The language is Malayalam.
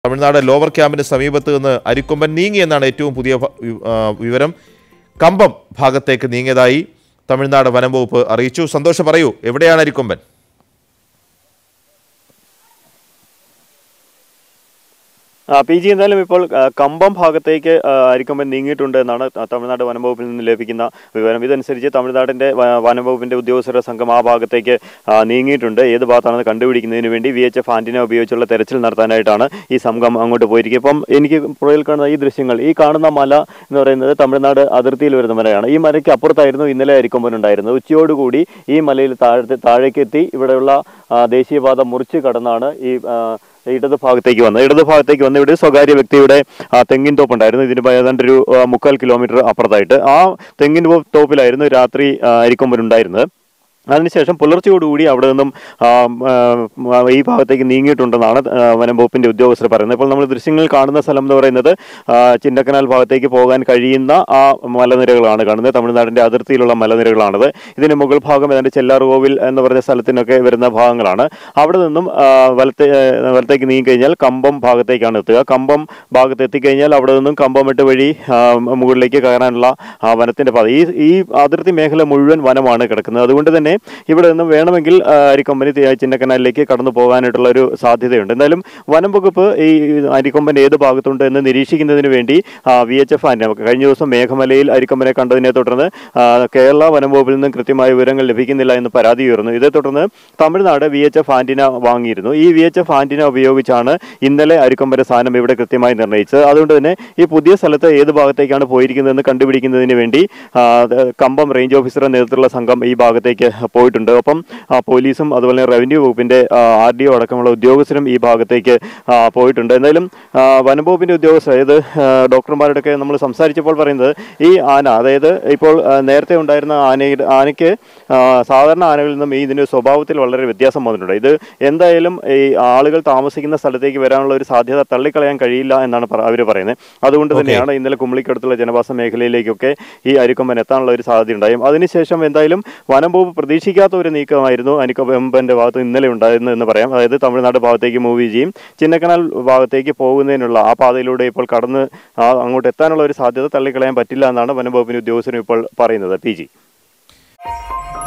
തമിഴ്നാട് ലോവർ ക്യാമ്പിന് സമീപത്ത് നിന്ന് അരിക്കൊമ്പൻ നീങ്ങിയെന്നാണ് ഏറ്റവും പുതിയ ഭ- വി- ആ, വിവരം കമ്പം ഭാഗത്തേക്ക് നീങ്ങിയതായി തമിഴ്നാട് വനം വകുപ്പ് അറിയിച്ചു സന്തോഷം പറയൂ എവിടെയാണ് അരിക്കൊമ്പൻ ആ, പി ജി എന്തായാലും ഇപ്പോൾ ആ, കമ്പം ഭാഗത്തേക്ക് ആ, അരിക്കൊമ്പൻ നീങ്ങിയിട്ടുണ്ട് എന്നാണ് ത- തമിഴ്നാട് വനംവകുപ്പിൽ നിന്ന് ലഭിക്കുന്ന വിവരം ഇതനുസരിച്ച് തമിഴ്നാടിന്റെ വ- വനംവകുപ്പിന്റെ ഉദ്യോഗസ്ഥരുടെ സംഘം ആ ഭാഗത്തേക്ക് ആ, നീങ്ങിയിട്ടുണ്ട് ഏത് ഭാഗത്താണെന്ന് കണ്ടുപിടിക്കുന്നതിന് വേണ്ടി വി എച്ച് എഫ് ആന്റിന ഉപയോഗിച്ചുള്ള തെരച്ചിൽ നടത്താനായിട്ടാണ് ഈ സംഘം അങ്ങോട്ട് പോയിരിക്കുക ഇപ്പം എനിക്ക് പുറകിൽ കാണുന്ന ഈ ദൃശ്യങ്ങൾ ഈ കാണുന്ന മല എന്ന് പറയുന്നത് തമിഴ്നാട് അതിർത്തിയിൽ വരുന്ന മലയാണ് ഈ മലയ്ക്ക് അപ്പുറത്തായിരുന്നു ഇന്നലെ അരിക്കൊമ്പൻ ഉണ്ടായിരുന്നത് ഉച്ചയോടുകൂടി ഈ മലയിൽ താഴത്തെ താഴേക്ക് എത്തി ഇവിടെയുള്ള ആ, ദേശീയപാത മുറിച്ച് കടന്നാണ് ഈ ആ, ഇടത് ഭാഗത്തേക്ക് വന്നത് ഇടത് ഭാഗത്തേക്ക് വന്ന് ഇവിടെ ഒരു സ്വകാര്യ വ്യക്തിയുടെ ആ, തെങ്ങിൻ തോപ്പുണ്ടായിരുന്നു ഇതിന് ഏതാണ്ട് ഒരു ആ, മുക്കാൽ കിലോമീറ്റർ അപ്പുറത്തായിട്ട് ആ തെങ്ങിൻ തോ- തോപ്പിലായിരുന്നു രാത്രി ആ, അരിക്കൊമ്പൻ ഉണ്ടായിരുന്നത് അതിനുശേഷം പുലർച്ചയോടുകൂടി അവിടെ നിന്നും ആ, ആ, ഈ ഭാഗത്തേക്ക് നീങ്ങിയിട്ടുണ്ടെന്നാണ് ആ, വനം വകുപ്പിന്റെ ഉദ്യോഗസ്ഥർ പറയുന്നത് ഇപ്പോൾ നമ്മൾ ദൃശ്യങ്ങളിൽ കാണുന്ന സ്ഥലം എന്ന് പറയുന്നത് ആ, ചിന്നക്കനാൽ ഭാഗത്തേക്ക് പോകാൻ കഴിയുന്ന ആ മലനിരകളാണ് കാണുന്നത് തമിഴ്നാടിന്റെ അതിർത്തിയിലുള്ള മലനിരകളാണത് ഇതിന് മുകൾ ഭാഗം ഏതാണ്ട് ചെല്ലാർകോവിൽ എന്ന് പറഞ്ഞ സ്ഥലത്തിനൊക്കെ വരുന്ന ഭാഗങ്ങളാണ് അവിടെ നിന്നും ആ, വലത്തെ ആ, വലത്തേക്ക് നീങ്ങി കഴിഞ്ഞാൽ കമ്പം ഭാഗത്തേക്കാണ് എത്തുക കമ്പം ഭാഗത്ത് എത്തിക്കഴിഞ്ഞാൽ അവിടെ നിന്നും കമ്പമെട്ട് വഴി ആ, മുകളിലേക്ക് കയറാനുള്ള ആ, വനത്തിന്റെ പാത ഈ ഈ അതിർത്തി മേഖല മുഴുവൻ വനമാണ് കിടക്കുന്നത് അതുകൊണ്ട് തന്നെ ഇവിടെ നിന്നും വേണമെങ്കിൽ ആ, അരിക്കൊമ്പന് തി- ചിന്നക്കനാലിലേക്ക് കടന്നു പോകാനായിട്ടുള്ള ഒരു സാധ്യതയുണ്ട് എന്തായാലും വനം വകുപ്പ് ഈ അരിക്കൊമ്പൻ ഏത് ഭാഗത്തുണ്ട് എന്ന് നിരീക്ഷിക്കുന്നതിന് വേണ്ടി വി എച്ച് എഫ് ആൻഡ് കഴിഞ്ഞ ദിവസം മേഘമലയിൽ അരിക്കൊമ്പനെ കണ്ടതിനെ തുടർന്ന് ആ, കേരള വനം വകുപ്പിൽ നിന്നും കൃത്യമായ വിവരങ്ങൾ ലഭിക്കുന്നില്ല എന്ന് പരാതി ഉയർന്നു ഇതേ തുടർന്ന് Tamil Nadu V H F antenna വാങ്ങിയിരുന്നു ഈ വി എച്ച് എഫ് ആന്റിന ഉപയോഗിച്ചാണ് ഇന്നലെ അരിക്കൊമ്പന്റെ സ്ഥാനം ഇവിടെ കൃത്യമായി നിർണ്ണയിച്ചത് അതുകൊണ്ട് തന്നെ ഈ പുതിയ സ്ഥലത്ത് ഏത് ഭാഗത്തേക്കാണ് പോയിരിക്കുന്നതെന്ന് കണ്ടുപിടിക്കുന്നതിന് വേണ്ടി ആ, അത് കമ്പം റേഞ്ച് ഓഫീസറുടെ നേതൃത്വത്തിലുള്ള സംഘം ഈ ഭാഗത്തേക്ക് പോയിട്ടുണ്ട് ഒപ്പം ആ, പോലീസും അതുപോലെ റവന്യൂ വകുപ്പിന്റെ ആർ ഡി ഒ അടക്കമുള്ള ഉദ്യോഗസ്ഥരും ഈ ഭാഗത്തേക്ക് ആ, പോയിട്ടുണ്ട് എന്തായാലും ആ, വനം വകുപ്പിന്റെ ഉദ്യോഗസ്ഥർ അതായത് ആ, ഡോക്ടർമാരോടൊക്കെ നമ്മൾ സംസാരിച്ചപ്പോൾ പറയുന്നത് ഈ ആന അതായത് ഇപ്പോൾ ആ, നേരത്തെ ഉണ്ടായിരുന്ന ആനയുടെ ആനയ്ക്ക് ആ, സാധാരണ ആനകളിൽ നിന്നും ഈ ഇതിന്റെ സ്വഭാവത്തിൽ വളരെ വ്യത്യാസം വന്നിട്ടുണ്ട് ഇത് എന്തായാലും ഈ ആളുകൾ താമസിക്കുന്ന സ്ഥലത്തേക്ക് വരാനുള്ള ഒരു സാധ്യത തള്ളിക്കളയാൻ കഴിയില്ല എന്നാണ് അവർ പറയുന്നത് അതുകൊണ്ട് തന്നെയാണ് ഇന്നലെ കുമ്മിളിക്കടുത്തുള്ള ജനവാസ മേഖലയിലേക്കൊക്കെ ഈ അരിക്കൊമ്പൻ എത്താനുള്ള ഒരു സാധ്യത ഉണ്ടായും അതിനുശേഷം എന്തായാലും വനം വകുപ്പ് പ്രതീക്ഷിക്കാത്ത ഒരു നീക്കമായിരുന്നു അനിക്കൊമ്പന്റെ ഭാഗത്ത് ഇന്നലെ ഉണ്ടായിരുന്നു എന്ന് പറയാം അതായത് തമിഴ്നാട് ഭാഗത്തേക്ക് മൂവ് ചെയ്യുകയും ചിന്നക്കനാൽ ഭാഗത്തേക്ക് പോകുന്നതിനുള്ള ആ പാതയിലൂടെ ഇപ്പോൾ കടന്ന് ആ അങ്ങോട്ട് എത്താനുള്ള ഒരു സാധ്യത തള്ളിക്കളയാൻ പറ്റില്ല എന്നാണ് വനം വകുപ്പിന്റെ ഉദ്യോഗസ്ഥരും ഇപ്പോൾ പറയുന്നത് പി ജി